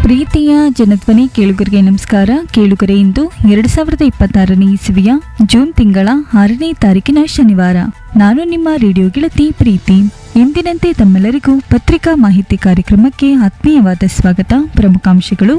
ಪ್ರೀತಿಯ ಜನಧ್ವನಿ ಕೇಳುಗರಿಗೆ ನಮಸ್ಕಾರ ಕೇಳುಗರೆ ಇಂದು ಎರಡು ಸಾವಿರದ ಇಪ್ಪತ್ತಾರನೇ ಇಸವಿಯ ಜೂನ್ ತಿಂಗಳ ಆರನೇ ತಾರೀಕಿನ ಶನಿವಾರ ನಾನು ನಿಮ್ಮ ರೇಡಿಯೋ ಗೆಳತಿ ಪ್ರೀತಿ ಎಂದಿನಂತೆ ತಮ್ಮೆಲ್ಲರಿಗೂ ಪತ್ರಿಕಾ ಮಾಹಿತಿ ಕಾರ್ಯಕ್ರಮಕ್ಕೆ ಆತ್ಮೀಯವಾದ ಸ್ವಾಗತ ಪ್ರಮುಖಾಂಶಗಳು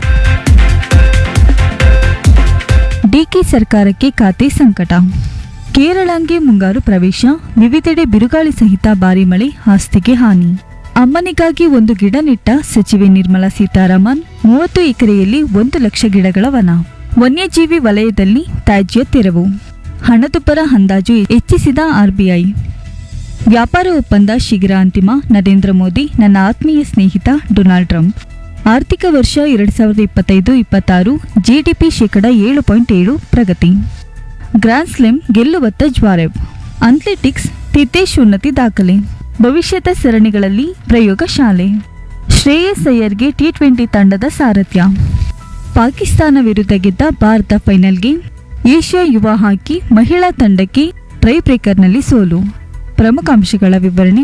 ಡಿಕೆ ಸರ್ಕಾರಕ್ಕೆ ಖಾತೆ ಸಂಕಟ ಕೇರಳಂಗೆ ಮುಂಗಾರು ಪ್ರವೇಶ ವಿವಿಧೆಡೆ ಬಿರುಗಾಳಿ ಸಹಿತ ಭಾರಿ ಮಳೆ ಆಸ್ತಿಗೆ ಹಾನಿ ಅಮ್ಮನಿಗಾಗಿ ಒಂದು ಗಿಡ ನೆಟ್ಟ ಸಚಿವೆ ನಿರ್ಮಲಾ ಸೀತಾರಾಮನ್ ಮೂವತ್ತು ಎಕರೆಯಲ್ಲಿ ಒಂದು ಲಕ್ಷ ಗಿಡಗಳ ವನ ವನ್ಯಜೀವಿ ವಲಯದಲ್ಲಿ ತ್ಯಾಜ್ಯ ತೆರವು ಹಣದುಬ್ಬರ ಅಂದಾಜು ಹೆಚ್ಚಿಸಿದ ಆರ್ಬಿಐ ವ್ಯಾಪಾರ ಒಪ್ಪಂದ ಶೀಘ್ರ ಅಂತಿಮ ನರೇಂದ್ರ ಮೋದಿ ನನ್ನ ಆತ್ಮೀಯ ಸ್ನೇಹಿತ ಡೊನಾಲ್ಡ್ ಟ್ರಂಪ್ ಆರ್ಥಿಕ ವರ್ಷ ಎರಡು ಸಾವಿರದ ಇಪ್ಪತ್ತೈದು ಇಪ್ಪತ್ತಾರು ಜಿಡಿಪಿ ಶೇಕಡ ಏಳು ಪಾಯಿಂಟ್ ಏಳು ಪ್ರಗತಿ ಗ್ರ್ಯಾಂಡ್ ಸ್ಲೆಮ್ ಗೆಲ್ಲುವತ್ತ ಜ್ವಾರೆವ್ ಅಥ್ಲೆಟಿಕ್ಸ್ ತಿತೇಶ್ ಉನ್ನತಿ ದಾಖಲೆ ಭವಿಷ್ಯದ ಸರಣಿಗಳಲ್ಲಿ ಪ್ರಯೋಗ ಶಾಲೆ ಶ್ರೇಯಸ್ ಅಯ್ಯರ್ಗೆ ಟಿ ಟ್ವೆಂಟಿ ತಂಡದ ಸಾರಥ್ಯ ಪಾಕಿಸ್ತಾನ ವಿರುದ್ಧ ಗೆದ್ದ ಭಾರತ ಫೈನಲ್ಗೆ ಏಷ್ಯಾ ಯುವ ಹಾಕಿ ಮಹಿಳಾ ತಂಡಕ್ಕೆ ಟ್ರೈ ಬ್ರೇಕರ್ನಲ್ಲಿ ಸೋಲು ಪ್ರಮುಖ ಅಂಶಗಳ ವಿವರಣೆ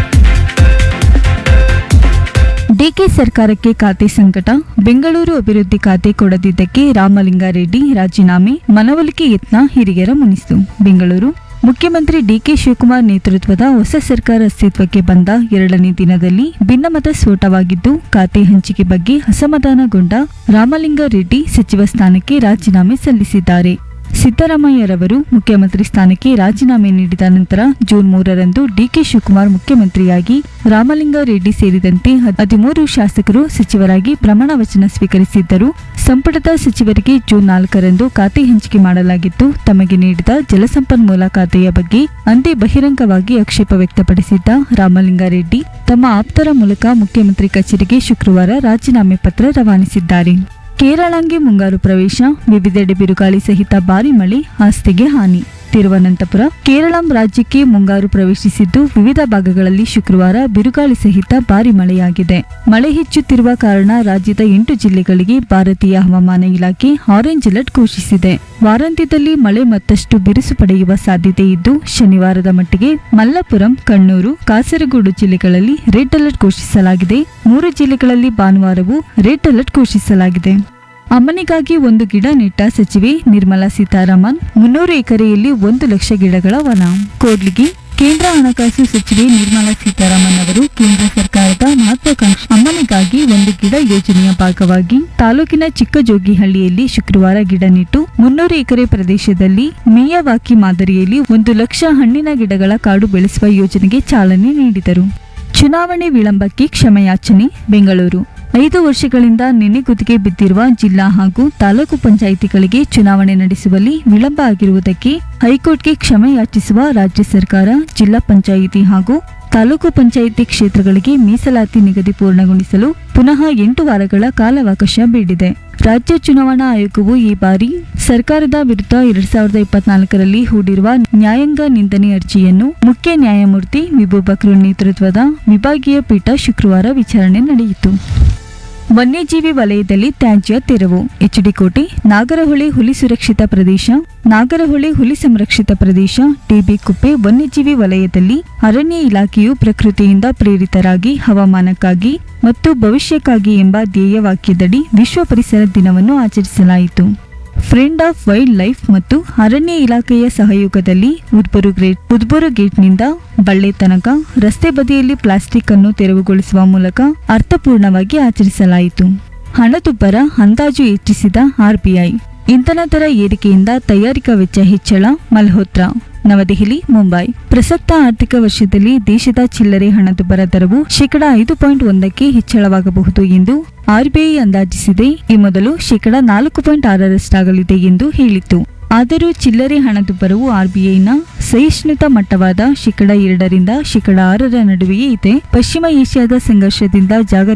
ಡಿಕೆ ಸರ್ಕಾರಕ್ಕೆ ಖಾತೆ ಸಂಕಟ ಬೆಂಗಳೂರು ಅಭಿವೃದ್ಧಿ ಖಾತೆ ಕೊಡದಿದ್ದಕ್ಕೆ ರಾಮಲಿಂಗಾರೆಡ್ಡಿ ರಾಜೀನಾಮೆ ಮನವೊಲಿಕೆ ಯತ್ನ ಹಿರಿಯರ ಮುನಿಸು ಬೆಂಗಳೂರು ಮುಖ್ಯಮಂತ್ರಿ ಡಿಕೆ ಶಿವಕುಮಾರ್ ನೇತೃತ್ವದ ಹೊಸ ಸರ್ಕಾರ ಅಸ್ತಿತ್ವಕ್ಕೆ ಬಂದ ಎರಡನೇ ದಿನದಲ್ಲಿ ಭಿನ್ನಮತ ಸ್ಫೋಟವಾಗಿದ್ದು ಖಾತೆ ಹಂಚಿಕೆ ಬಗ್ಗೆ ಅಸಮಾಧಾನಗೊಂಡ ರಾಮಲಿಂಗಾರೆಡ್ಡಿ ಸಚಿವ ಸ್ಥಾನಕ್ಕೆ ರಾಜೀನಾಮೆ ಸಲ್ಲಿಸಿದ್ದಾರೆ ಸಿದ್ದರಾಮಯ್ಯರವರು ಮುಖ್ಯಮಂತ್ರಿ ಸ್ಥಾನಕ್ಕೆ ರಾಜೀನಾಮೆ ನೀಡಿದ ನಂತರ ಜೂನ್ ಮೂರರಂದು ಡಿಕೆ ಶಿವಕುಮಾರ್ ಮುಖ್ಯಮಂತ್ರಿಯಾಗಿ ರಾಮಲಿಂಗಾರೆಡ್ಡಿ ಸೇರಿದಂತೆ ಹದಿಮೂರು ಶಾಸಕರು ಸಚಿವರಾಗಿ ಪ್ರಮಾಣ ವಚನ ಸ್ವೀಕರಿಸಿದ್ದರು ಸಂಪುಟದ ಸಚಿವರಿಗೆ ಜೂನ್ ನಾಲ್ಕರಂದು ಖಾತೆ ಹಂಚಿಕೆ ಮಾಡಲಾಗಿತ್ತು ತಮಗೆ ನೀಡಿದ ಜಲಸಂಪನ್ಮೂಲ ಖಾತೆಯ ಬಗ್ಗೆ ಅಂದೇ ಬಹಿರಂಗವಾಗಿ ಆಕ್ಷೇಪ ವ್ಯಕ್ತಪಡಿಸಿದ್ದ ರಾಮಲಿಂಗಾರೆಡ್ಡಿ ತಮ್ಮ ಆಪ್ತರ ಮೂಲಕ ಮುಖ್ಯಮಂತ್ರಿ ಕಚೇರಿಗೆ ಶುಕ್ರವಾರ ರಾಜೀನಾಮೆ ಪತ್ರ ರವಾನಿಸಿದ್ದಾರೆ ಕೇರಳಂಗೆ ಮುಂಗಾರು ಪ್ರವೇಶ ವಿವಿಧೆಡೆ ಬಿರುಗಾಳಿ ಸಹಿತ ಭಾರಿ ಮಳೆ ಆಸ್ತಿಗೆ ಹಾನಿ ತಿರುವನಂತಪುರ ಕೇರಳಂ ರಾಜ್ಯಕ್ಕೆ ಮುಂಗಾರು ಪ್ರವೇಶಿಸಿದ್ದು ವಿವಿಧ ಭಾಗಗಳಲ್ಲಿ ಶುಕ್ರವಾರ ಬಿರುಗಾಳಿ ಸಹಿತ ಭಾರಿ ಮಳೆಯಾಗಿದೆ ಮಳೆ ಹೆಚ್ಚುತ್ತಿರುವ ಕಾರಣ ರಾಜ್ಯದ ಎಂಟು ಜಿಲ್ಲೆಗಳಿಗೆ ಭಾರತೀಯ ಹವಾಮಾನ ಇಲಾಖೆ ಆರೆಂಜ್ ಅಲರ್ಟ್ ಘೋಷಿಸಿದೆ ವಾರಾಂತ್ಯದಲ್ಲಿ ಮಳೆ ಮತ್ತಷ್ಟು ಬಿರುಸು ಪಡೆಯುವ ಸಾಧ್ಯತೆ ಇದ್ದು ಶನಿವಾರದ ಮಟ್ಟಿಗೆ ಮಲ್ಲಪುರಂ ಕಣ್ಣೂರು ಕಾಸರಗೋಡು ಜಿಲ್ಲೆಗಳಲ್ಲಿ ರೆಡ್ ಅಲರ್ಟ್ ಘೋಷಿಸಲಾಗಿದೆ ಮೂರು ಜಿಲ್ಲೆಗಳಲ್ಲಿ ಭಾನುವಾರವೂ ರೆಡ್ ಅಲರ್ಟ್ ಘೋಷಿಸಲಾಗಿದೆ ಅಮ್ಮನಿಗಾಗಿ ಒಂದು ಗಿಡ ನೆಟ್ಟ ಸಚಿವೆ ನಿರ್ಮಲಾ ಸೀತಾರಾಮನ್ ಮುನ್ನೂರು ಎಕರೆಯಲ್ಲಿ ಒಂದು ಲಕ್ಷ ಗಿಡಗಳ ವನ ಕೋಡ್ಲಿಗಿ ಕೇಂದ್ರ ಹಣಕಾಸು ಸಚಿವೆ ನಿರ್ಮಲಾ ಸೀತಾರಾಮನ್ ಅವರು ಕೇಂದ್ರ ಸರ್ಕಾರದ ಮಹತ್ವಾಕಾಂಕ್ಷಿ ಅಮ್ಮನಿಗಾಗಿ ಒಂದು ಗಿಡ ಯೋಜನೆಯ ಭಾಗವಾಗಿ ತಾಲೂಕಿನ ಚಿಕ್ಕಜೋಗಿಹಳ್ಳಿಯಲ್ಲಿ ಶುಕ್ರವಾರ ಗಿಡ ನೆಟ್ಟು ಮುನ್ನೂರು ಎಕರೆ ಪ್ರದೇಶದಲ್ಲಿ ಮೇಯವಾಕಿ ಮಾದರಿಯಲ್ಲಿ ಒಂದು ಲಕ್ಷ ಹಣ್ಣಿನ ಗಿಡಗಳ ಕಾಡು ಬೆಳೆಸುವ ಯೋಜನೆಗೆ ಚಾಲನೆ ನೀಡಿದರು ಚುನಾವಣೆ ವಿಳಂಬಕ್ಕೆ ಕ್ಷಮೆಯಾಚನೆ ಬೆಂಗಳೂರು ಐದು ವರ್ಷಗಳಿಂದ ನೆನೆಗುದಿಗೆ ಬಿದ್ದಿರುವ ಜಿಲ್ಲಾ ಹಾಗೂ ತಾಲೂಕು ಪಂಚಾಯಿತಿಗಳಿಗೆ ಚುನಾವಣೆ ನಡೆಸುವಲ್ಲಿ ವಿಳಂಬ ಆಗಿರುವುದಕ್ಕೆ ಹೈಕೋರ್ಟ್ಗೆ ಕ್ಷಮೆ ಯಾಚಿಸುವ ರಾಜ್ಯ ಸರ್ಕಾರ ಜಿಲ್ಲಾ ಪಂಚಾಯಿತಿ ಹಾಗೂ ತಾಲೂಕು ಪಂಚಾಯಿತಿ ಕ್ಷೇತ್ರಗಳಿಗೆ ಮೀಸಲಾತಿ ನಿಗದಿ ಪೂರ್ಣಗೊಳಿಸಲು ಪುನಃ ಎಂಟು ವಾರಗಳ ಕಾಲಾವಕಾಶ ಬೇಡಿದೆ ರಾಜ್ಯ ಚುನಾವಣಾ ಆಯೋಗವು ಈ ಬಾರಿ ಸರ್ಕಾರದ ವಿರುದ್ಧ ಎರಡ್ ಸಾವಿರದ ಇಪ್ಪತ್ನಾಲ್ಕರಲ್ಲಿ ಹೂಡಿರುವ ನ್ಯಾಯಾಂಗ ನಿಂದನೆ ಅರ್ಜಿಯನ್ನು ಮುಖ್ಯ ನ್ಯಾಯಮೂರ್ತಿ ವಿಭು ಬಕ್ರು ನೇತೃತ್ವದ ವಿಭಾಗೀಯ ಪೀಠ ಶುಕ್ರವಾರ ವಿಚಾರಣೆ ನಡೆಯಿತು ವನ್ಯಜೀವಿ ವಲಯದಲ್ಲಿ ತ್ಯಾಜ್ಯ ತೆರವು ಎಚ್ಡಿಕೋಟೆ ನಾಗರಹೊಳೆ ಹುಲಿ ಸುರಕ್ಷಿತ ಪ್ರದೇಶ ನಾಗರಹೊಳೆ ಹುಲಿ ಸಂರಕ್ಷಿತ ಪ್ರದೇಶ ಟಿಬಿ ಕುಪ್ಪೆ ವನ್ಯಜೀವಿ ವಲಯದಲ್ಲಿ ಅರಣ್ಯ ಇಲಾಖೆಯು ಪ್ರಕೃತಿಯಿಂದ ಪ್ರೇರಿತರಾಗಿ ಹವಾಮಾನಕ್ಕಾಗಿ ಮತ್ತು ಭವಿಷ್ಯಕ್ಕಾಗಿ ಎಂಬ ಧ್ಯೇಯವಾಕ್ಯದಡಿ ವಿಶ್ವ ಪರಿಸರ ದಿನವನ್ನು ಆಚರಿಸಲಾಯಿತು ಫ್ರೆಂಡ್ ಆಫ್ ವೈಲ್ಡ್ ಲೈಫ್ ಮತ್ತು ಅರಣ್ಯ ಇಲಾಖೆಯ ಸಹಯೋಗದಲ್ಲಿ ಉದ್ಬರು ಗ್ರೇಟ್ ಉದ್ಬರು ಗೇಟ್ನಿಂದ ಬಳ್ಳೆ ತನಕ ರಸ್ತೆ ಬದಿಯಲ್ಲಿ ಪ್ಲಾಸ್ಟಿಕ್ ಅನ್ನು ತೆರವುಗೊಳಿಸುವ ಮೂಲಕ ಅರ್ಥಪೂರ್ಣವಾಗಿ ಆಚರಿಸಲಾಯಿತು ಹಣದುಬ್ಬರ ಅಂದಾಜು ಹೆಚ್ಚಿಸಿದ ಆರ್ಬಿಐ ಇಂಧನ ದರ ಏರಿಕೆಯಿಂದ ತಯಾರಿಕಾ ವೆಚ್ಚ ಹೆಚ್ಚಳ ಮಲ್ಹೋತ್ರಾ ನವದೆಹಲಿ ಮುಂಬೈ ಪ್ರಸಕ್ತ ಆರ್ಥಿಕ ವರ್ಷದಲ್ಲಿ ದೇಶದ ಚಿಲ್ಲರೆ ಹಣದುಬ್ಬರ ದರವು ಶೇಕಡ ಐದು ಪಾಯಿಂಟ್ ಒಂದಕ್ಕೆ ಹೆಚ್ಚಳವಾಗಬಹುದು ಎಂದು ಆರ್ಬಿಐ ಅಂದಾಜಿಸಿದೆ ಈ ಮೊದಲು ಶೇಕಡ ನಾಲ್ಕು ಪಾಯಿಂಟ್ ಆರರಷ್ಟಾಗಲಿದೆ ಎಂದು ಹೇಳಿತ್ತು ಆದರೂ ಚಿಲ್ಲರೆ ಹಣದುಬ್ಬರವು ಆರ್ಬಿಐನ ಸಹಿಷ್ಣುತಾ ಮಟ್ಟವಾದ ಶೇಕಡ ಎರಡರಿಂದ ಶೇಕಡ ಆರರ ನಡುವೆಯೇ ಇದೆ ಪಶ್ಚಿಮ ಏಷ್ಯಾದ ಸಂಘರ್ಷದಿಂದ ಜಾಗತಿಕ